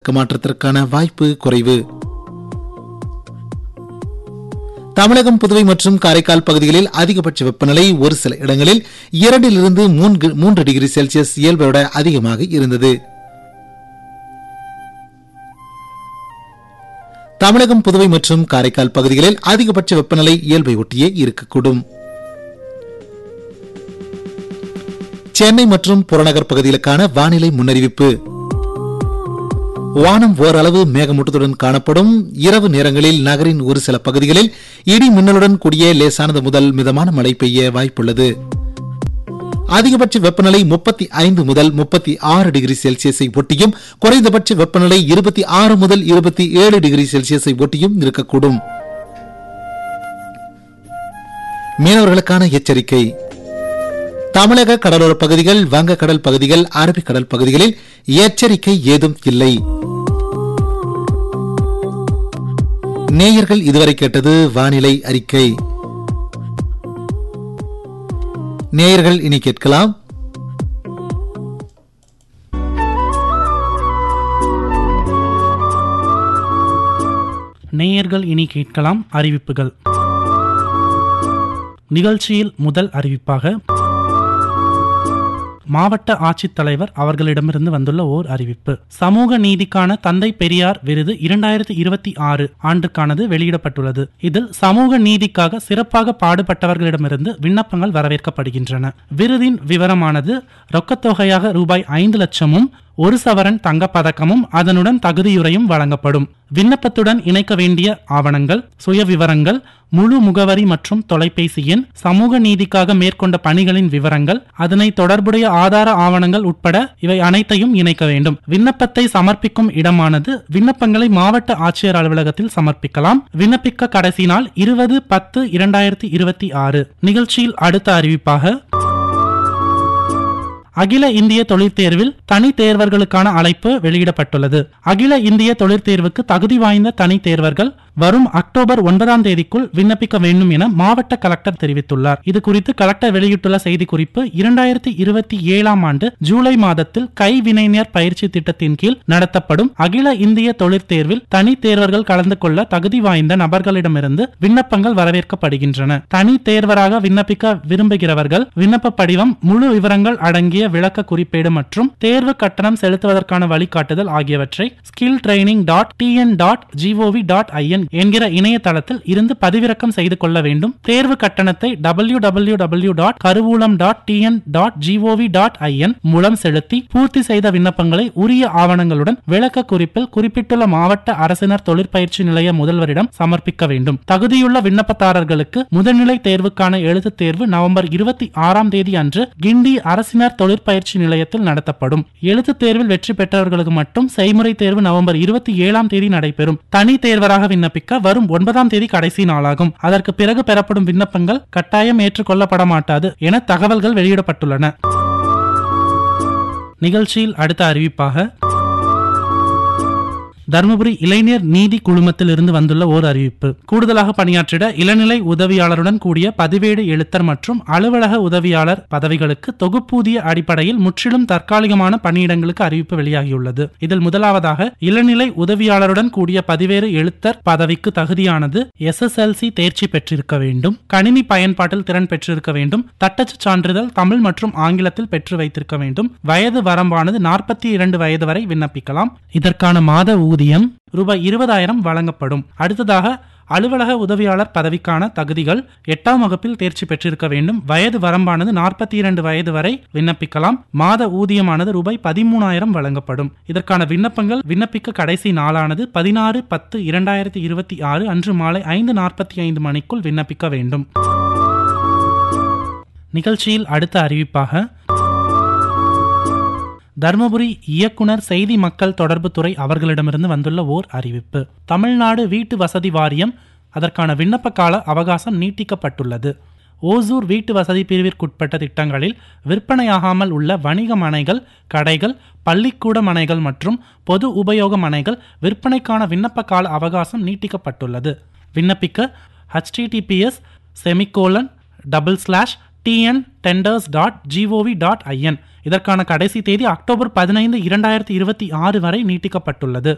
மேற்கு மாற்றத்திற்கான வாய்ப்பு குறைவு தமிழகம் புதுவை மற்றும் காரைக்கால் பகுதிகளில் அதிகபட்ச வெப்பநிலை ஒரு சில இடங்களில் இரண்டிலிருந்து மூன்று மூன்று டிகிரி செல்சியஸ் இயல்பை விட அதிகமாக இருந்தது தமிழகம் புதுவை மற்றும் காரைக்கால் பகுதிகளில் அதிகபட்ச வெப்பநிலை இயல்பை ஒட்டியே இருக்கக்கூடும் சென்னை மற்றும் புறநகர் பகுதிகளுக்கான வானிலை முன்னறிவிப்பு வானம் ஓரளவு மேகமூட்டத்துடன் காணப்படும் இரவு நேரங்களில் நகரின் ஒரு சில பகுதிகளில் இடி மின்னலுடன் கூடிய லேசானது முதல் மிதமான மழை பெய்ய வாய்ப்புள்ளது அதிகபட்ச வெப்பநிலை முப்பத்தி ஐந்து முதல் முப்பத்தி ஆறு டிகிரி செல்சியஸை ஒட்டியும் குறைந்தபட்ச வெப்பநிலை இருபத்தி ஆறு முதல் இருபத்தி ஏழு டிகிரி செல்சியஸை ஒட்டியும் இருக்கக்கூடும் மீனவர்களுக்கான எச்சரிக்கை தமிழக கடலோர பகுதிகள் வங்கக்கடல் பகுதிகள் அரபிக்கடல் பகுதிகளில் எச்சரிக்கை ஏதும் இல்லை நேயர்கள் இதுவரை கேட்டது வானிலை அறிக்கை நேயர்கள் இனி கேட்கலாம் நேயர்கள் இனி கேட்கலாம் அறிவிப்புகள் நிகழ்ச்சியில் முதல் அறிவிப்பாக மாவட்ட ஆட்சித்தலைவர் அவர்களிடமிருந்து வந்துள்ள ஓர் அறிவிப்பு சமூக நீதிக்கான தந்தை பெரியார் விருது இரண்டாயிரத்தி இருபத்தி ஆறு ஆண்டுக்கானது வெளியிடப்பட்டுள்ளது இதில் சமூக நீதிக்காக சிறப்பாக பாடுபட்டவர்களிடமிருந்து விண்ணப்பங்கள் வரவேற்கப்படுகின்றன விருதின் விவரமானது ரொக்கத்தொகையாக ரூபாய் ஐந்து லட்சமும் ஒரு சவரன் தங்கப்பதக்கமும் அதனுடன் தகுதியுரையும் வழங்கப்படும் விண்ணப்பத்துடன் இணைக்க வேண்டிய ஆவணங்கள் சுய விவரங்கள் முழு முகவரி மற்றும் தொலைபேசி எண் சமூக நீதிக்காக மேற்கொண்ட பணிகளின் விவரங்கள் அதனை தொடர்புடைய ஆதார ஆவணங்கள் உட்பட இவை அனைத்தையும் இணைக்க வேண்டும் விண்ணப்பத்தை சமர்ப்பிக்கும் இடமானது விண்ணப்பங்களை மாவட்ட ஆட்சியர் அலுவலகத்தில் சமர்ப்பிக்கலாம் விண்ணப்பிக்க கடைசி நாள் இருபது பத்து இரண்டாயிரத்தி இருபத்தி ஆறு நிகழ்ச்சியில் அடுத்த அறிவிப்பாக அகில இந்திய தொழிற்தேர்வில் தனி தேர்வர்களுக்கான அழைப்பு வெளியிடப்பட்டுள்ளது அகில இந்திய தொழிற்தேர்வுக்கு தகுதி வாய்ந்த தனி தேர்வர்கள் வரும் அக்டோபர் ஒன்பதாம் தேதிக்குள் விண்ணப்பிக்க வேண்டும் என மாவட்ட கலெக்டர் தெரிவித்துள்ளார் இது குறித்து கலெக்டர் வெளியிட்டுள்ள செய்திக்குறிப்பு இரண்டாயிரத்தி இருபத்தி ஏழாம் ஆண்டு ஜூலை மாதத்தில் கைவினைஞர் பயிற்சி திட்டத்தின் கீழ் நடத்தப்படும் அகில இந்திய தொழிற்தேர்வில் தனி தேர்வர்கள் கலந்து கொள்ள தகுதி வாய்ந்த நபர்களிடமிருந்து விண்ணப்பங்கள் வரவேற்கப்படுகின்றன தனி தேர்வராக விண்ணப்பிக்க விரும்புகிறவர்கள் விண்ணப்ப படிவம் முழு விவரங்கள் அடங்கிய விளக்க குறிப்பேடு மற்றும் தேர்வு கட்டணம் செலுத்துவதற்கான வழிகாட்டுதல் ஆகியவற்றை skill training dot TN dot GOV dot IN என்கிற இணையதளத்தில் இருந்து பதிவிறக்கம் செய்து கொள்ள வேண்டும் தேர்வு கட்டணத்தை டபிள்யூ டபிள்யூ டபிள்யூ டாட் கருவூலம் dot TN dot GOV dot IN மூலம் செலுத்தி பூர்த்தி செய்த விண்ணப்பங்களை உரிய ஆவணங்களுடன் விளக்க குறிப்பில் குறிப்பிட்டுள்ள மாவட்ட அரசினர் தொழிற்பயிற்சி நிலைய முதல்வரிடம் சமர்ப்பிக்க வேண்டும் தகுதியுள்ள விண்ணப்பதாரர்களுக்கு முதல்நிலை தேர்வுக்கான எழுத்துத் தேர்வு நவம்பர் இருபத்தி ஆறாம் தேதி அன்று கிண்டி அரசினர் தொழிற்பயிற்சி நிலையத்தில் நடத்தப்படும் எழுத்துத் தேர்வில் வெற்றி பெற்றவர்களுக்கு மட்டும் செய்முறை தேர்வு நவம்பர் இருபத்தி ஏழாம் தேதி நடைபெறும் தனி தேர்வராக விண்ணப்பிக்க வரும் ஒன்பதாம் தேதி கடைசி நாளாகும் அதற்கு பிறகு பெறப்படும் விண்ணப்பங்கள் கட்டாயம் ஏற்றுக்கொள்ளப்பட மாட்டாது என தகவல்கள் வெளியிடப்பட்டுள்ளன நிகழ்ச்சியில் அடுத்த அறிவிப்பாக தருமபுரி இளைஞர் நீதி குழுமத்தில் இருந்து வந்துள்ள ஓர் அறிவிப்பு கூடுதலாக பணியாற்றிட இளநிலை உதவியாளருடன் கூடிய பதிவேடு எழுத்தர் மற்றும் அலுவலக உதவியாளர் பதவிகளுக்கு தொகுப்பூதிய அடிப்படையில் முற்றிலும் தற்காலிகமான பணியிடங்களுக்கு அறிவிப்பு வெளியாகியுள்ளது இதில் முதலாவதாக இளநிலை உதவியாளருடன் கூடிய பதிவேறு எழுத்தர் பதவிக்கு தகுதியானது எஸ்எஸ்எல்சி தேர்ச்சி பெற்றிருக்க வேண்டும் கணினி பயன்பாட்டில் திறன் பெற்றிருக்க வேண்டும் தட்டச்சு சான்றிதழ் தமிழ் மற்றும் ஆங்கிலத்தில் பெற்று வைத்திருக்க வேண்டும் வயது வரம்பானது நாற்பத்தி இரண்டு வயது வரை விண்ணப்பிக்கலாம் இதற்கான மாத ஊதியம் ரூபாய் இருபதாயிரம் வழங்கப்படும் அடுத்ததாக அலுவலக உதவியாளர் பதவிக்கான தகுதிகள் எட்டாம் வகுப்பில் தேர்ச்சி பெற்றிருக்க வேண்டும் வயது வரம்பானது நாற்பத்தி இரண்டு வயது வரை விண்ணப்பிக்கலாம் மாத ஊதியமானது ரூபாய் பதிமூணாயிரம் வழங்கப்படும் இதற்கான விண்ணப்பங்கள் விண்ணப்பிக்க கடைசி நாளானது பதினாறு பத்து இரண்டாயிரத்தி இருபத்தி ஆறு அன்று மாலை ஐந்து நாற்பத்தி ஐந்து மணிக்குள் விண்ணப்பிக்க வேண்டும் நிகழ்ச்சியில் அடுத்த அறிவிப்பாக தருமபுரி இயக்குனர் செய்தி மக்கள் தொடர்பு துறை அவர்களிடமிருந்து வந்துள்ள ஓர் அறிவிப்பு தமிழ்நாடு வீட்டு வசதி வாரியம் அதற்கான விண்ணப்ப கால அவகாசம் நீட்டிக்கப்பட்டுள்ளது ஓசூர் வீட்டு வசதி பிரிவிற்குட்பட்ட திட்டங்களில் விற்பனையாகாமல் உள்ள வணிக மனைகள் கடைகள் பள்ளிக்கூட மனைகள் மற்றும் பொது உபயோக மனைகள் விற்பனைக்கான விண்ணப்ப கால அவகாசம் நீட்டிக்கப்பட்டுள்ளது விண்ணப்பிக்க HTTPS semicolon double slash TN tenders dot GOV dot IN இதற்கான கடைசி தேதி அக்டோபர் பதினைந்து இரண்டாயிரத்தி இருபத்தி ஆறு வரை நீட்டிக்கப்பட்டுள்ளது